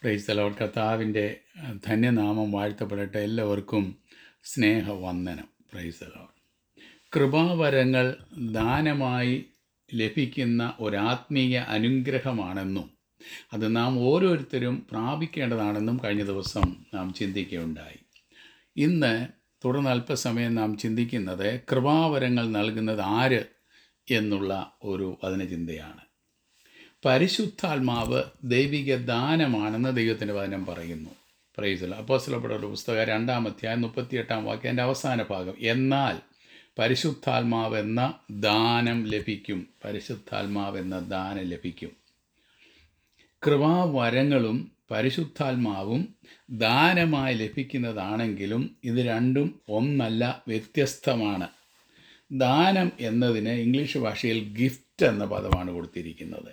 പ്രൈസ്തലോ കർത്താവിൻ്റെ ധന്യനാമം വാഴ്ത്തപ്പെടട്ടെ എല്ലാവർക്കും സ്നേഹവന്ദനം പ്രൈസ്തലോ കൃപാവരങ്ങൾ ദാനമായി ലഭിക്കുന്ന ഒരാത്മീയ അനുഗ്രഹമാണെന്നും അത് നാം ഓരോരുത്തരും പ്രാപിക്കേണ്ടതാണെന്നും കഴിഞ്ഞ ദിവസം നാം ചിന്തിക്കുകയുണ്ടായി ഇന്ന് തുടർന്ന് അല്പസമയം നാം ചിന്തിക്കുന്നത് കൃപാവരങ്ങൾ നൽകുന്നത് ആര് എന്നുള്ള ഒരു അതിന് ചിന്തയാണ് പരിശുദ്ധാത്മാവ് ദൈവിക ദാനമാണെന്ന് ദൈവത്തിൻ്റെ വചനം പറയുന്നു പ്രൈസല അപ്പോസ്ലപ്പെട്ട ഒരു പുസ്തകം രണ്ടാം അധ്യായം മുപ്പത്തിയെട്ടാം വാക്യം എൻ്റെ അവസാന ഭാഗം എന്നാൽ പരിശുദ്ധാത്മാവ് എന്ന ദാനം ലഭിക്കും പരിശുദ്ധാത്മാവ് എന്ന ദാനം ലഭിക്കും കൃപാവരങ്ങളും പരിശുദ്ധാത്മാവും ദാനമായി ലഭിക്കുന്നതാണെങ്കിലും ഇത് രണ്ടും ഒന്നല്ല വ്യത്യസ്തമാണ് ദാനം എന്നതിന് ഇംഗ്ലീഷ് ഭാഷയിൽ ഗിഫ്റ്റ് എന്ന പദമാണ് കൊടുത്തിരിക്കുന്നത്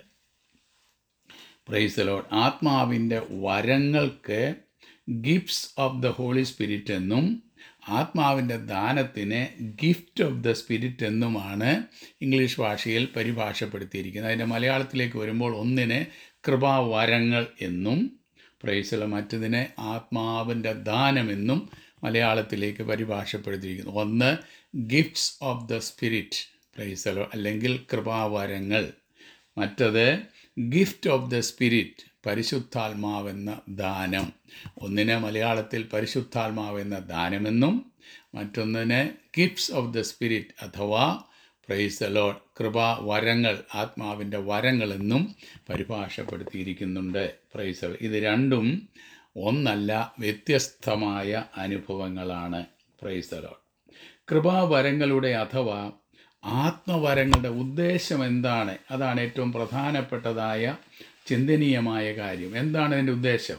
പ്രൈസലോഡ് ആത്മാവിൻ്റെ വരങ്ങൾക്ക് gifts of the Holy Spirit എന്നും ആത്മാവിൻ്റെ ദാനത്തിന് ഗിഫ്റ്റ് ഓഫ് ദ സ്പിരിറ്റ് എന്നുമാണ് ഇംഗ്ലീഷ് ഭാഷയിൽ പരിഭാഷപ്പെടുത്തിയിരിക്കുന്നത് അതിൻ്റെ മലയാളത്തിലേക്ക് വരുമ്പോൾ ഒന്നിന് കൃപാവരങ്ങൾ എന്നും പ്രൈസല മറ്റതിനെ ആത്മാവിൻ്റെ ദാനമെന്നും മലയാളത്തിലേക്ക് പരിഭാഷപ്പെടുത്തിയിരിക്കുന്നു ഒന്ന് ഗിഫ്റ്റ്സ് ഓഫ് ദ സ്പിരിറ്റ് പ്രൈസലോ അല്ലെങ്കിൽ കൃപാവരങ്ങൾ മറ്റത് ഗിഫ്റ്റ് ഓഫ് ദ സ്പിരിറ്റ് പരിശുദ്ധാത്മാവെന്ന ദാനം ഒന്നിന് മലയാളത്തിൽ പരിശുദ്ധാത്മാവെന്ന ദാനമെന്നും മറ്റൊന്നിന് ഗിഫ്റ്റ്സ് ഓഫ് ദ സ്പിരിറ്റ് അഥവാ പ്രൈസ് ലോഡ് കൃപാ വരങ്ങൾ ആത്മാവിൻ്റെ വരങ്ങളെന്നും പരിഭാഷപ്പെടുത്തിയിരിക്കുന്നുണ്ട് പ്രൈസ് ഇത് രണ്ടും ഒന്നല്ല വ്യത്യസ്തമായ അനുഭവങ്ങളാണ് പ്രൈസ് ലോഡ് കൃപാവരങ്ങളുടെ അഥവാ ആത്മവരങ്ങളുടെ ഉദ്ദേശം എന്താണ് അതാണ് ഏറ്റവും പ്രധാനപ്പെട്ടതായ ചിന്തനീയമായ കാര്യം എന്താണ് അതിൻ്റെ ഉദ്ദേശം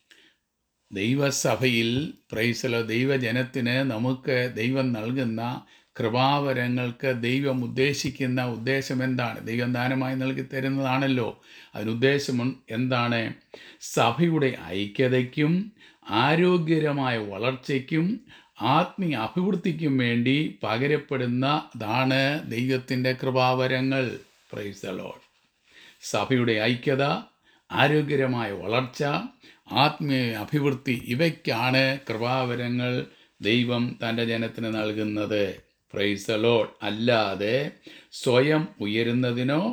ദൈവസഭയിൽ പ്രൈസല ദൈവജനത്തിന് നമുക്ക് ദൈവം നൽകുന്ന കൃപാവരങ്ങൾക്ക് ദൈവം ഉദ്ദേശിക്കുന്ന ഉദ്ദേശം എന്താണ് ദൈവം ദാനമായി നൽകി തരുന്നതാണല്ലോ അതിനുദ്ദേശം എന്താണ് സഭയുടെ ഐക്യതയ്ക്കും ആരോഗ്യകരമായ വളർച്ചയ്ക്കും ആത്മീയ അഭിവൃദ്ധിക്കും വേണ്ടി പകരപ്പെടുന്നതാണ് ദൈവത്തിൻ്റെ കൃപാവരങ്ങൾ പ്രൈസലോൾ സഭയുടെ ഐക്യത ആരോഗ്യകരമായ വളർച്ച ആത്മീയ അഭിവൃദ്ധി ഇവയ്ക്കാണ് കൃപാവരങ്ങൾ ദൈവം തൻ്റെ ജനത്തിന് നൽകുന്നത് പ്രൈസലോഡ് അല്ലാതെ സ്വയം ഉയരുന്നതിനോ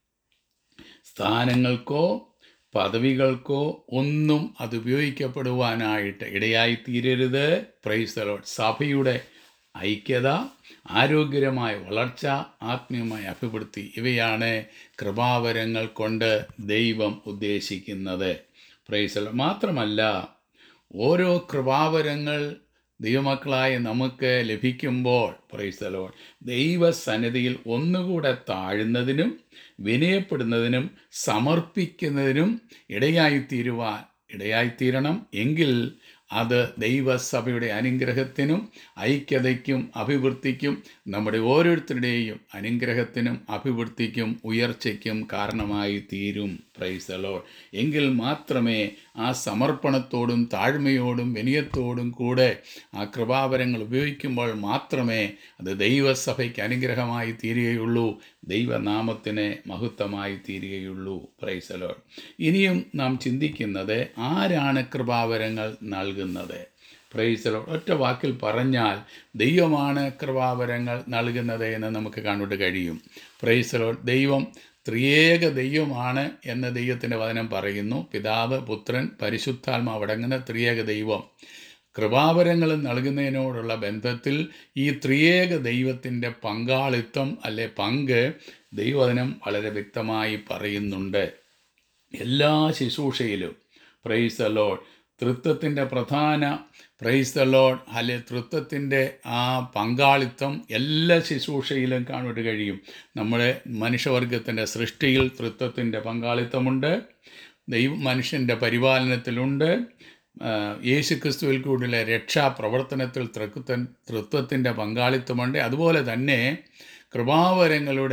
സ്ഥാനങ്ങൾക്കോ പദവികൾക്കോ ഒന്നും അത് ഉപയോഗിക്കപ്പെടുവാനായിട്ട് ഇടയായി തീരരുത് പ്രൈസലോഡ് സഭയുടെ ഐക്യത ആരോഗ്യകരമായ വളർച്ച ആത്മീയമായ അഭിവൃദ്ധി ഇവയാണ് കൃപാവരങ്ങൾ കൊണ്ട് ദൈവം ഉദ്ദേശിക്കുന്നത് പ്രൈസൽ മാത്രമല്ല ഓരോ കൃപാവരങ്ങൾ ദൈവമക്കളായ നമുക്ക് ലഭിക്കുമ്പോൾ പ്രൈസലോൺ ദൈവസന്നിധിയിൽ ഒന്നുകൂടെ താഴുന്നതിനും വിനയപ്പെടുന്നതിനും സമർപ്പിക്കുന്നതിനും ഇടയായിത്തീരുവാൻ ഇടയായിത്തീരണം എങ്കിൽ അത് ദൈവസഭയുടെ അനുഗ്രഹത്തിനും ഐക്യതയ്ക്കും അഭിവൃദ്ധിക്കും നമ്മുടെ ഓരോരുത്തരുടെയും അനുഗ്രഹത്തിനും അഭിവൃദ്ധിക്കും ഉയർച്ചയ്ക്കും കാരണമായി തീരും പ്രൈസലോ എങ്കിൽ മാത്രമേ ആ സമർപ്പണത്തോടും താഴ്മയോടും വിനയത്തോടും കൂടെ ആ കൃപാവരങ്ങൾ ഉപയോഗിക്കുമ്പോൾ മാത്രമേ അത് ദൈവസഭയ്ക്ക് അനുഗ്രഹമായി തീരുകയുള്ളൂ ദൈവനാമത്തിന് മഹത്വമായി തീരുകയുള്ളൂ പ്രൈസലോ ഇനിയും നാം ചിന്തിക്കുന്നത് ആരാണ് കൃപാവരങ്ങൾ നൽകുന്നത് പ്രൈസലോ ഒറ്റ വാക്കിൽ പറഞ്ഞാൽ ദൈവമാണ് കൃപാവരങ്ങൾ നൽകുന്നത് എന്ന് നമുക്ക് കണ്ടിട്ട് കഴിയും പ്രൈസലോ ദൈവം ത്രിയേക ദൈവമാണ് എന്ന് ദൈവത്തിൻ്റെ വചനം പറയുന്നു പിതാവ് പുത്രൻ പരിശുദ്ധാത്മാവ് അടങ്ങുന്ന ത്രിയേക ദൈവം കൃപാവരങ്ങൾ നൽകുന്നതിനോടുള്ള ബന്ധത്തിൽ ഈ ത്രിയേക ദൈവത്തിൻ്റെ പങ്കാളിത്തം അല്ലെ പങ്ക് ദൈവവചനം വളരെ വ്യക്തമായി പറയുന്നുണ്ട് എല്ലാ ശുശ്രൂഷയിലും പ്രൈസ് ദ ലോഡ് തൃത്വത്തിൻ്റെ പ്രധാന പ്രൈസ് ദ ലോഡ് അല്ലെ തൃത്വത്തിൻ്റെ ആ പങ്കാളിത്തം എല്ലാ ശുശ്രൂഷയിലും കാണുവാൻ കഴിയും നമ്മുടെ മനുഷ്യവർഗത്തിൻ്റെ സൃഷ്ടിയിൽ തൃത്വത്തിൻ്റെ പങ്കാളിത്തമുണ്ട് ദൈവ മനുഷ്യൻ്റെ പരിപാലനത്തിലുണ്ട് യേശു ക്രിസ്തുവിൽ കൂടിയുള്ള രക്ഷാപ്രവർത്തനത്തിൽ തൃത്വ തൃത്വത്തിൻ്റെ പങ്കാളിത്തമുണ്ട് അതുപോലെ തന്നെ കൃപാവരങ്ങളുടെ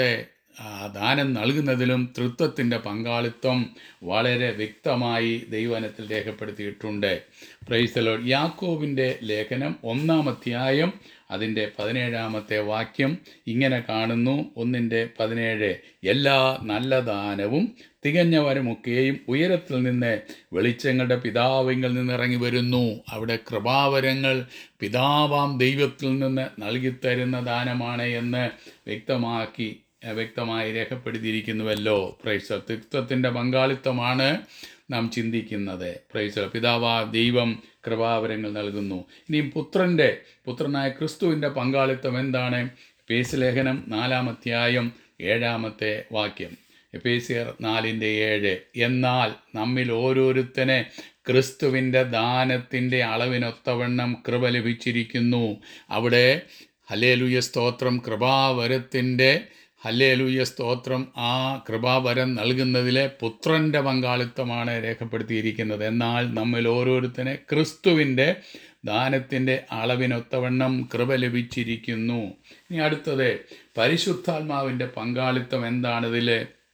ആ ദാനം നൽകുന്നതിലും തൃത്വത്തിൻ്റെ പങ്കാളിത്തം വളരെ വ്യക്തമായി ദൈവനത്തിൽ രേഖപ്പെടുത്തിയിട്ടുണ്ട് പ്രൈസലോ യാക്കോബിൻ്റെ ലേഖനം ഒന്നാം അധ്യായം അതിൻ്റെ പതിനേഴാമത്തെ വാക്യം ഇങ്ങനെ കാണുന്നു ഒന്നിൻ്റെ പതിനേഴ് എല്ലാ നല്ല ദാനവും തികഞ്ഞവരുമൊക്കെയും ഉയരത്തിൽ നിന്ന് വെളിച്ചങ്ങളുടെ പിതാവിങ്കിൽ നിന്ന് ഇറങ്ങി വരുന്നു അവിടെ കൃപാവരങ്ങൾ പിതാവാം ദൈവത്തിൽ നിന്ന് നൽകിത്തരുന്ന ദാനമാണ് എന്ന് വ്യക്തമാക്കി ഏഹ്, വ്യക്തമായി രേഖപ്പെടുത്തിയിരിക്കുന്നുവല്ലോ പ്രൈസ തൃത്വത്തിൻ്റെ പങ്കാളിത്തമാണ് നാം ചിന്തിക്കുന്നത് പ്രൈസ പിതാവാ ദൈവം കൃപാവരങ്ങൾ നൽകുന്നു ഇനിയും പുത്രൻ്റെ പുത്രനായ ക്രിസ്തുവിൻ്റെ പങ്കാളിത്തം എന്താണ് പേസ് ലേഖനം നാലാമധ്യായം ഏഴാമത്തെ വാക്യം എപ്പേസിയർ നാലിൻ്റെ ഏഴ് എന്നാൽ നമ്മിൽ ഓരോരുത്തനെ ക്രിസ്തുവിൻ്റെ ദാനത്തിൻ്റെ അളവിനൊത്തവണ്ണം കൃപ ലഭിച്ചിരിക്കുന്നു അവിടെ ഹലേലുയ സ്തോത്രം കൃപാവരത്തിൻ്റെ ഹല്ലേലൂയ സ്തോത്രം ആ കൃപാവരം നൽകുന്നതിലെ പുത്രൻ്റെ പങ്കാളിത്തമാണ് രേഖപ്പെടുത്തിയിരിക്കുന്നത് എന്നാൽ നമ്മിൽ ഓരോരുത്തനെ ക്രിസ്തുവിൻ്റെ ദാനത്തിൻ്റെ അളവിനൊത്തവണ്ണം കൃപ ലഭിച്ചിരിക്കുന്നു ഇനി അടുത്തത് പരിശുദ്ധാത്മാവിൻ്റെ പങ്കാളിത്തം എന്താണിതിൽ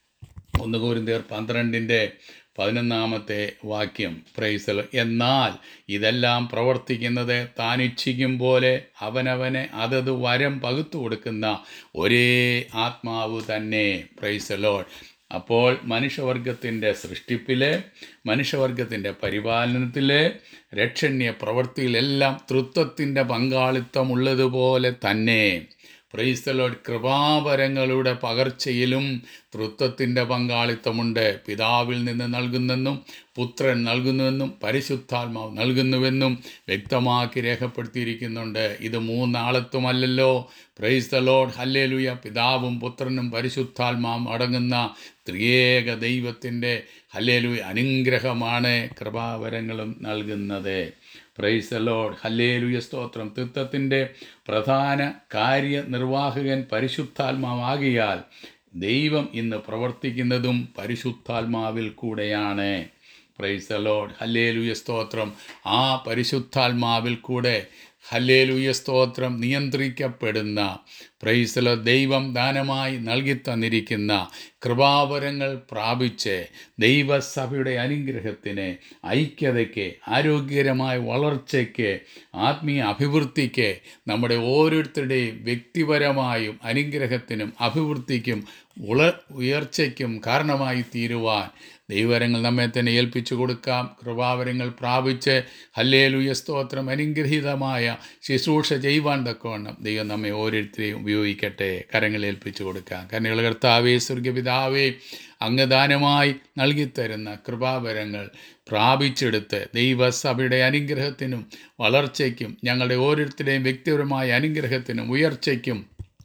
ഒന്ന് കോരിന്തേർ പന്ത്രണ്ടിൻ്റെ പതിനൊന്നാമത്തെ വാക്യം പ്രൈസൽ എന്നാൽ ഇതെല്ലാം പ്രവർത്തിക്കുന്നത് താൻ ഇച്ഛിക്കും പോലെ അവനവനെ അതത് വരം പകുത്തു കൊടുക്കുന്ന ഒരേ ആത്മാവ് തന്നെ പ്രൈസലോൾ അപ്പോൾ മനുഷ്യവർഗത്തിൻ്റെ സൃഷ്ടിപ്പിലെ മനുഷ്യവർഗത്തിൻ്റെ പരിപാലനത്തിലെ രക്ഷണ്യ പ്രവൃത്തിയിലെല്ലാം തൃത്വത്തിൻ്റെ പങ്കാളിത്തമുള്ളതുപോലെ തന്നെ പ്രൈസ്തലോഡ് കൃപാവരങ്ങളുടെ പകർച്ചയിലും തൃത്വത്തിൻ്റെ പങ്കാളിത്തമുണ്ട് പിതാവിൽ നിന്ന് നൽകുന്നെന്നും പുത്രൻ നൽകുന്നുവെന്നും പരിശുദ്ധാത്മാവ് നൽകുന്നുവെന്നും വ്യക്തമാക്കി രേഖപ്പെടുത്തിയിരിക്കുന്നുണ്ട് ഇത് മൂന്നാളത്തുമല്ലല്ലോ പ്രൈസ് ദ ലോഡ് ഹല്ലേലുയ പിതാവും പുത്രനും പരിശുദ്ധാത്മാവും അടങ്ങുന്ന ത്രിയേക ദൈവത്തിൻ്റെ ഹല്ലേലുയ അനുഗ്രഹമാണ് കൃപാവരങ്ങളും നൽകുന്നത് പ്രൈസ് ദ ലോഡ് ഹല്ലേലുയ സ്തോത്രം തൃത്വത്തിൻ്റെ പ്രധാന കാര്യനിർവാഹകൻ പരിശുദ്ധാത്മാവാകിയാൽ ദൈവം ഇന്ന് പ്രവർത്തിക്കുന്നതും പരിശുദ്ധാത്മാവിൽ കൂടെയാണ് പ്രൈസ് ദ ലോഡ് ഹല്ലേലൂയ സ്തോത്രം ആ പരിശുദ്ധാത്മാവിൽ കൂടെ ഹല്ലേലൂയ സ്തോത്രം നിയന്ത്രിക്കപ്പെടുന്ന പ്രൈസലോ ദൈവം ദാനമായി നൽകി തന്നിരിക്കുന്ന കൃപാവരങ്ങൾ പ്രാപിച്ച് ദൈവസഭയുടെ അനുഗ്രഹത്തിന് ഐക്യതയ്ക്ക് ആരോഗ്യകരമായ വളർച്ചയ്ക്ക് ആത്മീയ അഭിവൃദ്ധിക്ക് നമ്മുടെ ഓരോരുത്തരുടെയും വ്യക്തിപരമായും അനുഗ്രഹത്തിനും അഭിവൃദ്ധിക്കും ഉള ഉയർച്ചയ്ക്കും കാരണമായി തീരുവാൻ ദൈവവരങ്ങൾ നമ്മെ തന്നെ ഏൽപ്പിച്ചു കൊടുക്കാം കൃപാവരങ്ങൾ പ്രാപിച്ച് ഹല്ലേലൂയ സ്തോത്രം അനുഗ്രഹീതമായ ശുശ്രൂഷ ചെയ്യുവാൻ തക്കവണ്ണം ദൈവം നമ്മെ ഓരോരുത്തരെയും ഉപയോഗിക്കട്ടെ കരങ്ങൾ ഏൽപ്പിച്ചു കൊടുക്കാം കരങ്ങൾ കർത്താവേ സ്വർഗപിതാവേ അങ്ങ് ദാനമായി നൽകിത്തരുന്ന കൃപാവരങ്ങൾ പ്രാപിച്ചെടുത്ത് ദൈവസഭയുടെ അനുഗ്രഹത്തിനും വളർച്ചയ്ക്കും ഞങ്ങളുടെ ഓരോരുത്തരുടെയും വ്യക്തിപരമായ അനുഗ്രഹത്തിനും ഉയർച്ചയ്ക്കും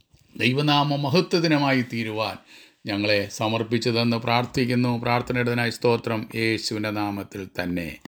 ദൈവനാമ മഹത്വദിനമായി തീരുവാൻ ഞങ്ങളെ സമർപ്പിച്ചതെന്ന് പ്രാർത്ഥിക്കുന്നു പ്രാർത്ഥനയുടേതിനായി സ്തോത്രം യേശുവിൻ്റെ നാമത്തിൽ തന്നെ